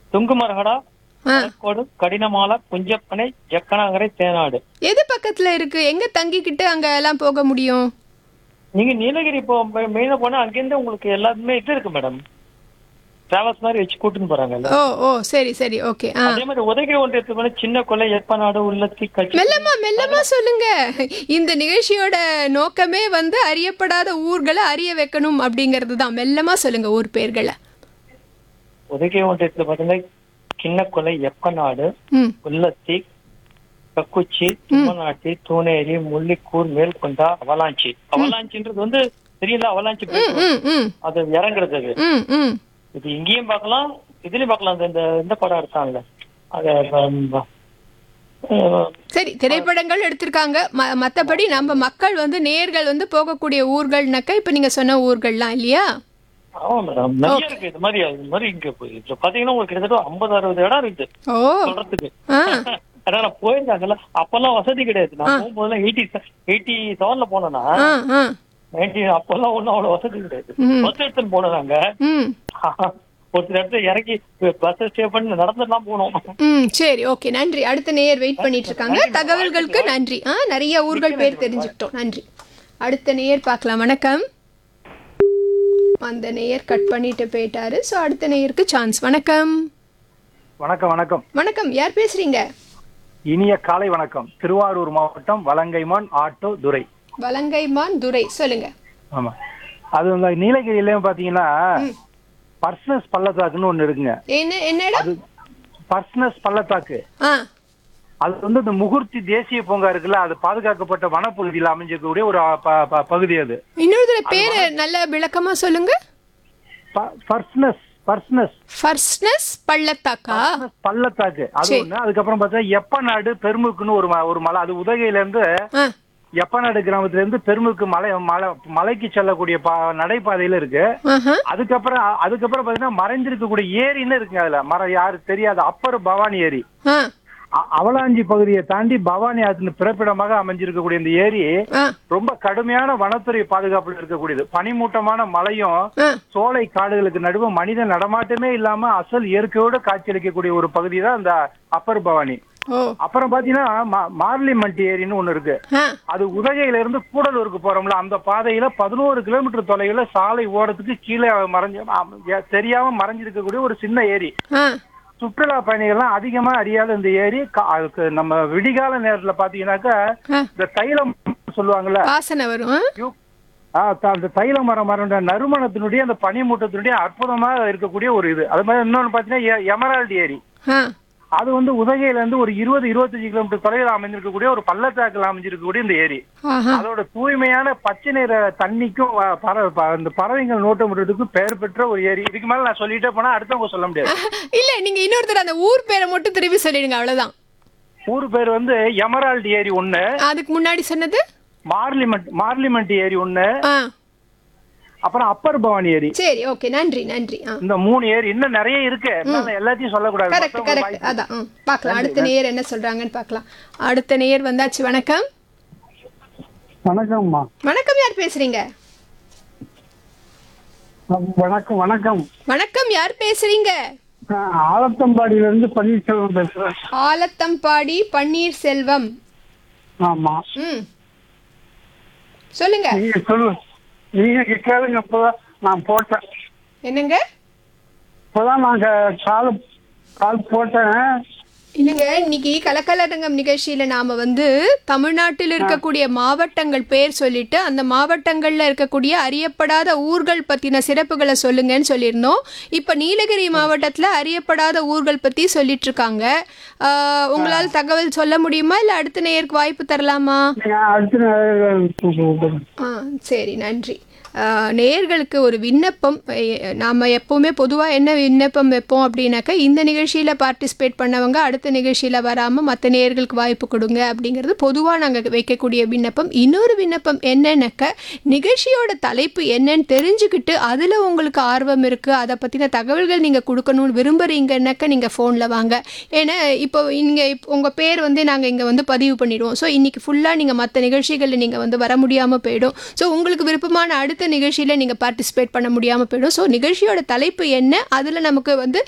துங்குமரகடா ஆ. கோடு கடினமால குஞ்சப்பனை ஜக்கனாகரை தேனாடு எது பக்கத்துல இருக்கு எங்க தங்கிக்கிட்டு அங்க எல்லாம் போக முடியும் நீங்க நீலகிரி இப்போ மெயினா போனா அங்கிருந்து உங்களுக்கு எல்லாத்துமே இது இருக்கு மேடம் டிராவல்ஸ் மாதிரி வச்சு கூட்டின்னு போறாங்கல்ல ஓ ஓ சரி சரி ஓகே ஆ அதே மாதிரி உதகை ஒன்றியத்துக்கு போனா சின்ன கொலை ஏற்பாடு உள்ளத்தி கட்சி மெல்லமா மெல்லமா சொல்லுங்க இந்த நிகழ்ச்சியோட நோக்கமே வந்து அறியப்படாத ஊர்களை அறிய வைக்கணும் அப்படிங்கிறது தான் மெல்லமா சொல்லுங்க ஊர் பேர்களை உதகை ஒன்றியத்துல பாத்தீங்கன்னா சின்ன கொலை எப்பநாடு ம் உள்ளத்தி கக்குச்சி தும்மநாட்டி தூணேரி முள்ளிக்கூர் மேல்கொண்டா அவலாஞ்சி அவலாஞ்சின்றது வந்து தெரியல அவலாஞ்சி ம் ம் ம் அது இறங்குறது அது ம் ம் இது இங்கேயும் பார்க்கலாம் இதுலயும் பார்க்கலாம் இந்த- இந்த இந்த படம் எடுத்தாங்கல்ல அது ம், அஹ், சரி திரைப்படங்கள் எடுத்திருக்காங்க ம- மத்தபடி நம்ம மக்கள் வந்து நேர்கள் வந்து போகக்கூடிய ஊர்கள்னாக்கா இப்ப நீங்க சொன்ன ஊர்கள்லாம் இல்லையா ஆமா மேடம் நிறைய இருக்கு இது மாதிரி இது மாதிரி இங்க போய் இதுல பாத்தீங்கன்னா உங்களுக்கு கிட்டத்தட்ட ஐம்பது அறுபது இடம் இருக்குது ஓ சொல்றதுக்கு ஆ ஆனா நான் போயிருந்தாங்கல்ல அப்பெல்லாம் வசதி கிடையாது நான் போகும்போதெல்லாம் எயிட்டி எயிட்டி செவன்ல போனேன்னா ஆ ஆ நைன்டி அப்பெல்லாம் ஒண்ணும் அவ்வளவு வசதி கிடையாது ம். பஸ் எடுத்துன்னு போனோம் நாங்க ம் ஒரு சில இடத்துல இறக்கி பஸ் ஸ்டே பண்ணி நடந்துலாம் போனோம் ம் சரி ஓகே நன்றி அடுத்த நேயர் வெயிட் பண்ணிட்டு இருக்காங்க தகவல்களுக்கு நன்றி ஆ நிறைய ஊர்கள் பேர் தெரிஞ்சுக்கிட்டோம் நன்றி அடுத்த நேயர் பார்க்கலாம் வணக்கம் அந்த நேயர் கட் பண்ணிட்டு போயிட்டாரு ஸோ அடுத்த நேயருக்கு சான்ஸ் வணக்கம் வணக்கம் வணக்கம் வணக்கம் யார் பேசுறீங்க இனிய காலை வணக்கம் திருவாரூர் மாவட்டம் வலங்கைமான் ஆட்டோ துரை வலங்கைமான் துரை சொல்லுங்க ஆமா அது இந்த நீலகிரியிலயும் பாத்தீங்கன்னா பர்சனஸ் பள்ளத்தாக்குன்னு ஒண்ணு இருக்குங்க என்ன என்னடா அது பர்சனஸ் பள்ளத்தாக்கு ஆ அது வந்து இந்த முகூர்த்தி தேசிய பூங்கா இருக்குல்ல அது பாதுகாக்கப்பட்ட வனப்பகுதியில் அமைஞ்சிருக்கக்கூடிய ஒரு அ, ப- ப- பகுதி அது இன்னொரு தடவை பேரு நல்ல விளக்கமா சொல்லுங்க பர்சனஸ் பர்சனஸ் ஃபர்ஸ்ட்னஸ் பள்ளத்தாக்கா பள்ளத்தாக்கு அது சரி. ஒண்ணு அதுக்கப்புறம் பார்த்தா எப்பநாடு பெருமுக்குன்னு ஒரு ம- ஒரு மலை அது உதகையில இருந்து ஆ எப்பநாடு கிராமத்துல இருந்து பெருமுக்கு மலை மலை மலைக்கு செல்லக்கூடிய பா- நடைபாதையில இருக்கு ஆஹா அதுக்கப்புறம் அதுக்கப்புறம் பாத்தீங்கன்னா மறைந்திருக்கக்கூடிய ஏரின்னு இருக்குங்க அதுல மரம் யாரு தெரியாது அப்பர் பவானி ஏரி ஆ அ- அவலாஞ்சி பகுதியை தாண்டி பவானி ஆற்றின் பிறப்பிடமாக அமைஞ்சிருக்கக்கூடிய இந்த ஏரி ஆ ரொம்ப கடுமையான வனத்துறை பாதுகாப்புல இருக்கக்கூடியது பனிமூட்டமான மலையும் ஆ சோலை காடுகளுக்கு நடுவே மனித நடமாட்டமே இல்லாம அசல் இயற்கையோடு காட்சியளிக்கக்கூடிய ஒரு பகுதி தான் இந்த அப்பர் பவானி ஓ அப்புறம் பாத்தீங்கன்னா மா- மார்லிமண்டி ஏரின்னு ஒண்ணு இருக்கு ஆ அது உதகையில இருந்து கூடலூருக்கு போறோம்ல அந்த பாதையில பதினோரு கிலோமீட்டர் தொலைவுல சாலை ஓரத்துக்கு கீழே மறைஞ்சு ஆம், எ- தெரியாம மறைஞ்சிருக்கக்கூடிய ஒரு சின்ன ஏரி ஆ சுற்றுலா பயணிகள்லாம் அதிகமா அறியாத இந்த ஏரி கா- அதுக்கு நம்ம விடிகால நேரத்துல பாத்தீங்கன்னாக்கா ஆ இந்த தைலம் சொல்லுவாங்கல்ல வாசனை வரும் ஆ? யூ- ஆ, த- அந்த தைல மரம் மரம் நறுமணத்தினுடைய அந்த பனிமூட்டத்தினுடைய அற்புதமா இருக்கக்கூடிய ஒரு இது அது மாதிரி இன்னொன்னு பாத்தீங்கன்னா எ- எமரால்டு ஏரி ஆ அது வந்து உதகையில இருந்து ஒரு இருபது இருபத்தஞ்சு கிலோமீட்டர் தொலைவில் அமைஞ்சிருக்கக்கூடிய ஒரு பள்ளத்தாக்கில் அமைஞ்சிருக்கக்கூடிய இந்த ஏரி ஆஹா அதோட தூய்மையான பச்சை நிற தண்ணிக்கும் வ- பற ப- அந்த பறவைகள் நோட்டமிடுறதுக்கும் பெயர் பெற்ற ஒரு ஏரி இதுக்கு மேல நான் சொல்லிட்டே போனா அடுத்தவங்க சொல்ல முடியாது இல்ல நீங்க இன்னொருத்தர் அந்த ஊர் பேரை மட்டும் திருப்பி சொல்லிடுங்க அவ்வளவுதான் ஊர் பேர் வந்து எமரால்டு ஏரி ஒண்ணு அதுக்கு முன்னாடி சொன்னது மார்லிமெண்ட் மார்லிமெண்ட் ஏரி ஒண்ணு ஆ அப்புறம் அப்பர் பவானி ஏரி சரி ஓகே நன்றி நன்றி ஆ இந்த மூணு ஏரி இன்னும் நிறைய இருக்கு என்னால எல்லாத்தையும் சொல்லக்கூடாது கரெக்ட் மத்தவங்க கரெக்ட் வாய்ப்பு- அதான் ம் பார்க்கலாம் அடுத்த நேயர் என்ன சொல்றாங்கன்னு பார்க்கலாம் அடுத்த நேயர் வந்தாச்சு வணக்கம் வணக்கம்மா வணக்கம் யார் பேசுறீங்க வணக்கம் வணக்கம் வணக்கம் யார் பேசுறீங்க நான் ஆலத்தம்பாடியில இருந்து பன்னீர்செல்வம் பேசுறேன் ஆலத்தம்பாடி பன்னீர் செல்வம் ஆமா ம் சொல்லுங்க நீங்க சொல்லு நீங்க கேளுங்க இப்பதான் நான் போட்டேன் என்னங்க இப்பதான் நாங்க கால் கால் போட்டேன் இல்லைங்க இன்னைக்கு கலக்கலரங்கம் நிகழ்ச்சியில நாம வந்து தமிழ்நாட்டில் இருக்கக்கூடிய மாவட்டங்கள் பேர் சொல்லிட்டு அந்த மாவட்டங்கள்ல இருக்கக்கூடிய அறியப்படாத ஊர்கள் பத்தின சிறப்புகளை சொல்லுங்கன்னு சொல்லியிருந்தோம் இப்ப நீலகிரி மாவட்டத்துல அறியப்படாத ஊர்கள் பத்தி சொல்லிட்டு இருக்காங்க ஆஹ், உங்களால் தகவல் சொல்ல முடியுமா இல்ல அடுத்த நேயருக்கு வாய்ப்பு தரலாமா நீங்க அடுத்த நேரம் ஆ சரி நன்றி ஆ, நேயர்களுக்கு ஒரு விண்ணப்பம் நாம் எப்போவுமே பொதுவாக என்ன விண்ணப்பம் வைப்போம் அப்படின்னாக்கா இந்த நிகழ்ச்சியில் பார்ட்டிசிபேட் பண்ணவங்க அடுத்த நிகழ்ச்சியில் வராமல் மற்ற நேயர்களுக்கு வாய்ப்பு கொடுங்க அப்படிங்கிறது பொதுவாக நாங்கள் வைக்கக்கூடிய விண்ணப்பம் இன்னொரு விண்ணப்பம் என்னன்னாக்க நிகழ்ச்சியோட தலைப்பு என்னன்னு தெரிஞ்சுக்கிட்டு அதில் உங்களுக்கு ஆர்வம் இருக்குது அதை பற்றின தகவல்கள் நீங்கள் கொடுக்கணும்னு விரும்புகிறீங்கன்னாக்கா நீங்கள் ஃபோனில் வாங்க ஏன்னா இப்போ இங்கே இப்போ உங்கள் பேர் வந்து நாங்கள் இங்கே வந்து பதிவு பண்ணிடுவோம் ஸோ இன்றைக்கி ஃபுல்லாக நீங்கள் மற்ற நிகழ்ச்சிகளில் நீங்கள் வந்து வர முடியாமல் போயிடும் ஸோ உங்களுக்கு விருப்பமான அடுத்த நிகழ்ச்சியில் நீங்கள் பார்ட்டிசிபேட் பண்ண முடியாமல் போயிடும் ஸோ நிகழ்ச்சியோட தலைப்பு என்ன அதில் நமக்கு வந்து